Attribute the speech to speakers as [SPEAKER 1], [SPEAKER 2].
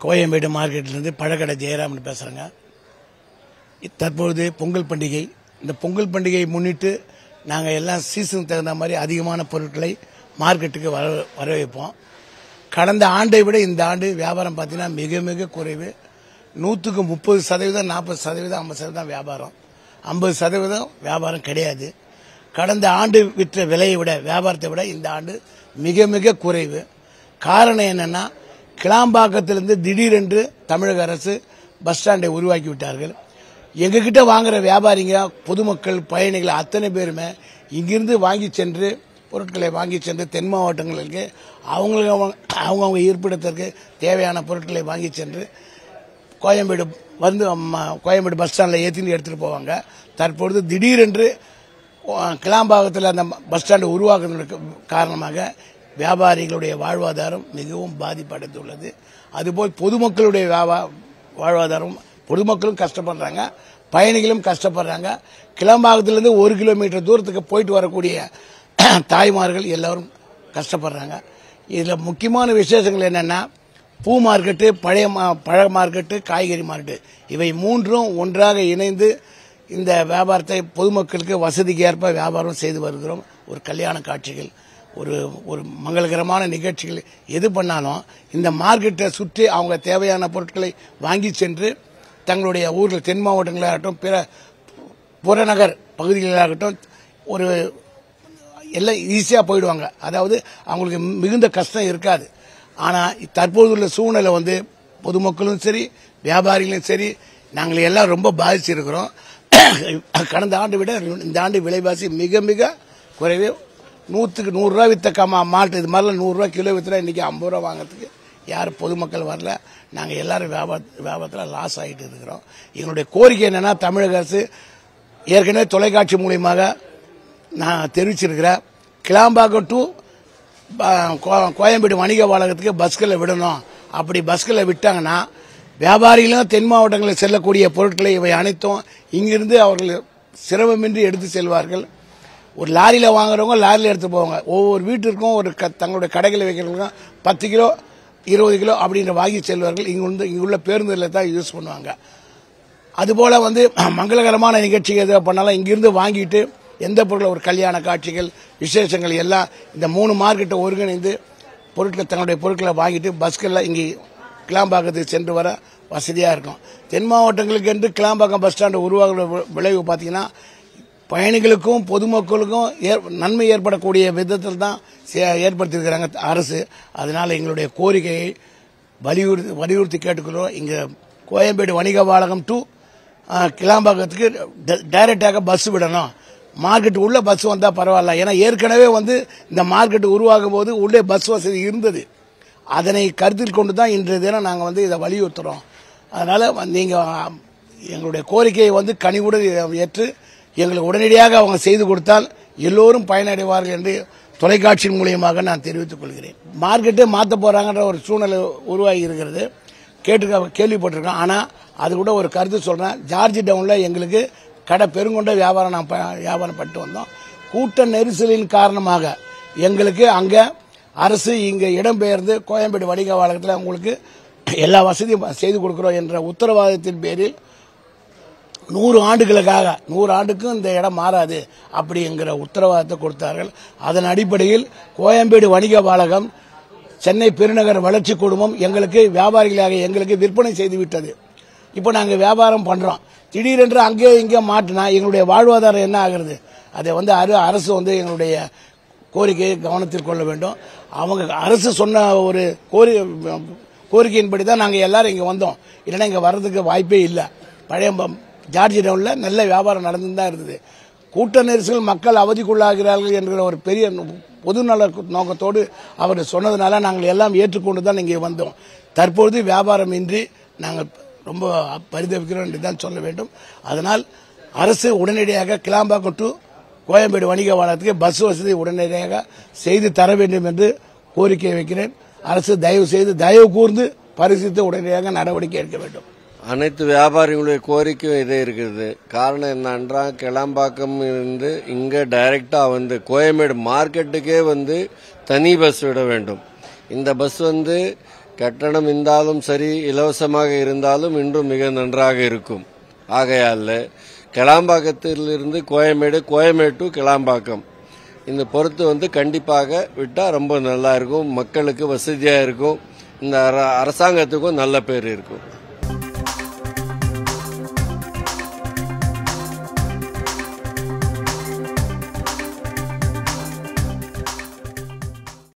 [SPEAKER 1] கோயம்பேடு மார்க்கெட்லேருந்து பழக்கடை ஜெயராமன் பேசுகிறேங்க தற்பொழுது பொங்கல் பண்டிகை இந்த பொங்கல் பண்டிகையை முன்னிட்டு நாங்கள் எல்லாம் சீசனுக்கு தகுந்த மாதிரி அதிகமான பொருட்களை மார்க்கெட்டுக்கு வர வர வைப்போம் கடந்த ஆண்டை விட இந்த ஆண்டு வியாபாரம் பார்த்தீங்கன்னா மிக மிக குறைவு நூற்றுக்கு முப்பது சதவீதம் நாற்பது சதவீதம் ஐம்பது சதவீதம் வியாபாரம் ஐம்பது சதவீதம் வியாபாரம் கிடையாது கடந்த ஆண்டு விற்ற விலையை விட வியாபாரத்தை விட இந்த ஆண்டு மிக மிக குறைவு காரணம் என்னன்னா கிளாம்பாக்கத்திலிருந்து திடீரென்று தமிழக அரசு பஸ் ஸ்டாண்டை உருவாக்கி விட்டார்கள் எங்ககிட்ட வாங்குற வியாபாரிங்க பொதுமக்கள் பயணிகள் அத்தனை பேருமே இங்கிருந்து வாங்கி சென்று பொருட்களை வாங்கி சென்று தென் மாவட்டங்களுக்கு அவங்களுக்கு அவங்கவுங்க இருப்பிடத்திற்கு தேவையான பொருட்களை வாங்கி சென்று கோயம்பேடு வந்து ம- கோயம்பேடு பஸ் ஸ்டாண்டில் ஏற்றின்னு எடுத்துகிட்டு போவாங்க தற்பொழுது திடீரென்று அஹ், கிளாம்பாக்கத்தில் அந்த பஸ் ஸ்டாண்டு உருவாக்குவதற்கு காரணமாக வியாபாரிகளுடைய வாழ்வாதாரம் மிகவும் பாதிப்படைந்துள்ளது அதுபோல் பொதுமக்களுடைய வியாபா- வாழ்வாதாரம் பொதுமக்களும் கஷ்டப்படுறாங்க பயணிகளும் கஷ்டப்படுறாங்க கிளம்பாக்கத்திலிருந்து ஒரு கிலோமீட்டர் தூரத்துக்கு போயிட்டு வரக்கூடிய தாய்மார்கள் எல்லாரும் கஷ்டப்படுறாங்க இதில் முக்கியமான விசேஷங்கள் என்னென்னா பூ மார்க்கெட்டு பழைய மா- பழ மார்க்கெட்டு காய்கறி மார்க்கெட்டு இவை மூன்றும் ஒன்றாக இணைந்து இந்த வியாபாரத்தை பொதுமக்களுக்கு வசதிக்கு ஏற்ப வியாபாரம் செய்து வருகிறோம் ஒரு கல்யாண காட்சிகள் ஒரு ஒரு மங்களகரமான நிகழ்ச்சிகள் எது பண்ணாலும் இந்த மார்க்கெட்டை சுற்றி அவங்க தேவையான பொருட்களை வாங்கி சென்று தங்களுடைய ஊரில் தென் மாவட்டங்களாகட்டும் பிற புறநகர் பகுதிகளாகட்டும் ஒரு எல்லாம் ஈஸியாக போயிடுவாங்க அதாவது அவங்களுக்கு மிகுந்த கஷ்டம் இருக்காது ஆனால் தற்போதுள்ள சூழ்நிலை வந்து பொதுமக்களும் சரி வியாபாரிகளும் சரி நாங்கள் எல்லாம் ரொம்ப பாதிச்சிருக்கிறோம் கடந்த ஆண்டு விட இந்த ஆண்டு விலைவாசி மிக மிக குறைவு நூற்றுக்கு நூறுரூவா வித்த கமா மாட்டு இது மாதிரிலாம் நூறுரூவா கிலோ விற்றுனா இன்றைக்கி ஐம்பது ரூபா வாங்குறதுக்கு யாரும் பொதுமக்கள் வரல நாங்கள் எல்லாரும் வியாபார வியாபாரத்தில் லாஸ் ஆகிட்டு இருக்கிறோம் எங்களுடைய கோரிக்கை என்னென்னா தமிழக அரசு ஏற்கனவே தொலைக்காட்சி மூலியமாக நான் தெரிவிச்சிருக்கிறேன் கிளாம்பாக்கம் டு ப- கோ- கோயம்பேடு வணிக வளாகத்துக்கு பஸ்களை விடணும் அப்படி பஸ்களை விட்டாங்கன்னா வியாபாரிகளும் தென் மாவட்டங்களில் செல்லக்கூடிய பொருட்களை இவை அனைத்தும் இங்கிருந்து அவர்கள் சிரமமின்றி எடுத்து செல்வார்கள் ஒரு லாரியில் வாங்குறவங்க லாரியில் எடுத்து போவாங்க ஒவ்வொரு வீட்டிற்கும் ஒரு க தங்களுடைய கடைகளை வைக்கிறவங்க பத்து கிலோ இருபது கிலோ அப்படின்ற வாங்கி செல்வார்கள் இங்குள்ள இங்குள்ள பேருந்துகளை தான் யூஸ் பண்ணுவாங்க அதுபோல வந்து மங்களகரமான நிகழ்ச்சிகள் எது பண்ணாலும் இங்கிருந்து வாங்கிட்டு எந்த பொருள் ஒரு கல்யாண காட்சிகள் விசேஷங்கள் எல்லாம் இந்த மூணு மார்க்கெட்டை ஒருங்கிணைந்து பொருட்களை தங்களுடைய பொருட்களை வாங்கிட்டு பஸ்களில் இங்கே கிளாம்பாக்கத்துக்கு சென்று வர வசதியாக இருக்கும் தென் மாவட்டங்களுக்கு என்று கிளாம்பாக்கம் பஸ் ஸ்டாண்டு உருவாகிற வி- விளைவு பார்த்தீங்கன்னா பயணிகளுக்கும் பொதுமக்களுக்கும் ஏற்- நன்மை ஏற்படக்கூடிய விதத்தில் தான் சே- ஏற்படுத்தியிருக்கிறாங்க அரசு அதனால் எங்களுடைய கோரிக்கையை வலியுறுத்தி வலியுறுத்தி கேட்டுக்கிறோம் இங்கே கோயம்பேடு வணிக வாளகம் டு கிளாம்பாக்கத்துக்கு ட- டைரக்டாக பஸ் விடணும் மார்க்கெட் உள்ள பஸ் வந்தால் பரவாயில்ல ஏன்னா ஏற்கனவே வந்து இந்த மார்க்கெட் உருவாகும் போது உள்ளே பஸ் வசதி இருந்தது அதனை கருத்தில் கொண்டு தான் இன்றைய தினம் நாங்கள் வந்து இதை வலியுறுத்துறோம் அதனால் நீங்கள் எங்களுடைய கோரிக்கையை வந்து கனிவுடன் ஏற்று எங்களுக்கு உடனடியாக அவங்க செய்து கொடுத்தால் எல்லோரும் பயனடைவார்கள் என்று தொலைக்காட்சியின் மூலியமாக நான் தெரிவித்துக் கொள்கிறேன் மார்க்கெட்டே மாற்ற போறாங்கன்ற ஒரு சூழ்நிலை உருவாகி இருக்கிறது கேட்டு கேள்விப்பட்டிருக்கோம் ஆனால் அது கூட ஒரு கருத்து சொல்றேன் ஜார்ஜ் டவுன்ல எங்களுக்கு கடை பெருங்கொண்ட வியாபாரம் நான் ப- வியாபாரம் பண்ணிட்டு வந்தோம் கூட்ட நெரிசலின் காரணமாக எங்களுக்கு அங்க அரசு இங்க இடம்பெயர்ந்து கோயம்பேடு வணிக வளாகத்தில் உங்களுக்கு எல்லா வசதியும் செய்து கொடுக்கிறோம் என்ற உத்தரவாதத்தின் பேரில் நூறு ஆண்டுகளுக்காக நூறு ஆண்டுக்கும் இந்த இடம் மாறாது அப்படிங்கிற உத்தரவாதத்தை கொடுத்தார்கள் அதன் அடிப்படையில் கோயம்பேடு வணிக வாளகம் சென்னை பெருநகர் வளர்ச்சி குழுமம் எங்களுக்கு வியாபாரிகளாக எங்களுக்கு விற்பனை செய்து விட்டது இப்போ நாங்கள் வியாபாரம் பண்றோம் திடீரென்று அங்கே இங்கே மாட்டினா எங்களுடைய வாழ்வாதாரம் என்ன ஆகிறது அதை வந்து அரு- அரசு வந்து எங்களுடைய கோரிக்கையை கவனத்தில் கொள்ள வேண்டும் அவங்க அரசு சொன்ன ஒரு கோரி கோரிக்கையின்படி தான் நாங்கள் எல்லாரும் இங்கே வந்தோம் இல்லைன்னா இங்கே வர்றதுக்கு வாய்ப்பே இல்லை பழைய ப- ஜார்ஜி டவுனில் நல்ல வியாபாரம் நடந்து தான் இருந்தது கூட்ட நெரிசல் மக்கள் அவதிக்குள்ளாகிறார்கள் என்கிற ஒரு பெரிய நு- பொதுநல நோக்கத்தோடு அவர் சொன்னதுனால நாங்கள் எல்லாம் ஏற்றுக்கொண்டு தான் இங்கே வந்தோம் தற்பொழுது வியாபாரம் இன்றி நாங்கள் ரொம்ப பரிதவிக்கிறோம் என்று தான் சொல்ல வேண்டும் அதனால் அரசு உடனடியாக கிளாம்பாக்கம் டு கோயம்பேடு வணிக வாளத்துக்கு பஸ் வசதி உடனடியாக செய்து தர வேண்டும் என்று கோரிக்கை வைக்கிறேன் அரசு தயவு செய்து தயவு கூர்ந்து பரிசீலித்து உடனடியாக நடவடிக்கை எடுக்க வேண்டும்
[SPEAKER 2] அனைத்து வியாபாரிகளுடைய கோரிக்கையும் இதே இருக்குது காரணம் என்னன்றா கிளம்பாக்கம் இருந்து இங்க டைரக்டா வந்து கோயம்பேடு மார்க்கெட்டுக்கே வந்து தனி பஸ் விட வேண்டும் இந்த பஸ் வந்து கட்டணம் இருந்தாலும் சரி இலவசமாக இருந்தாலும் இன்றும் மிக நன்றாக இருக்கும் ஆகையால் கிளாம்பாக்கத்திலிருந்து கோயமேடு கோயமேடு டு கிளாம்பாக்கம் இந்த பொறுத்து வந்து கண்டிப்பாக விட்டால் ரொம்ப நல்லா இருக்கும் மக்களுக்கு வசதியாக இருக்கும் இந்த அர- அரசாங்கத்துக்கும் நல்ல பேர் இருக்கும்